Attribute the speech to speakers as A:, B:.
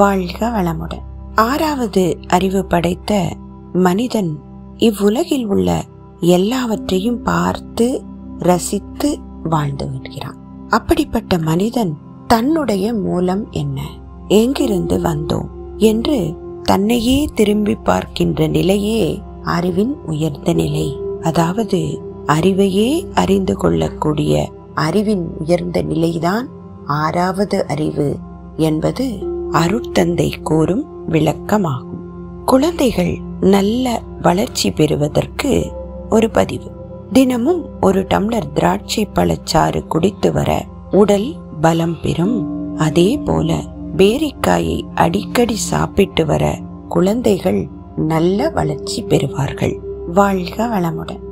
A: வாழ்க வளமுடன் ஆறாவது அறிவு படைத்த மனிதன் இவ்வுலகில் உள்ள எல்லாவற்றையும் பார்த்து ரசித்து வாழ்ந்து வருகிறான் அப்படிப்பட்ட மனிதன் தன்னுடைய மூலம் என்ன எங்கிருந்து வந்தோம் என்று தன்னையே திரும்பி பார்க்கின்ற நிலையே அறிவின் உயர்ந்த நிலை அதாவது அறிவையே அறிந்து கொள்ளக்கூடிய அறிவின் உயர்ந்த நிலைதான் ஆறாவது அறிவு என்பது அருட்தந்தை கூறும் விளக்கமாகும் குழந்தைகள் நல்ல வளர்ச்சி பெறுவதற்கு ஒரு பதிவு தினமும் ஒரு டம்ளர் திராட்சை பழச்சாறு குடித்து வர உடல் பலம் பெறும் அதே போல பேரிக்காயை அடிக்கடி சாப்பிட்டு வர குழந்தைகள் நல்ல வளர்ச்சி பெறுவார்கள் வாழ்க வளமுடன்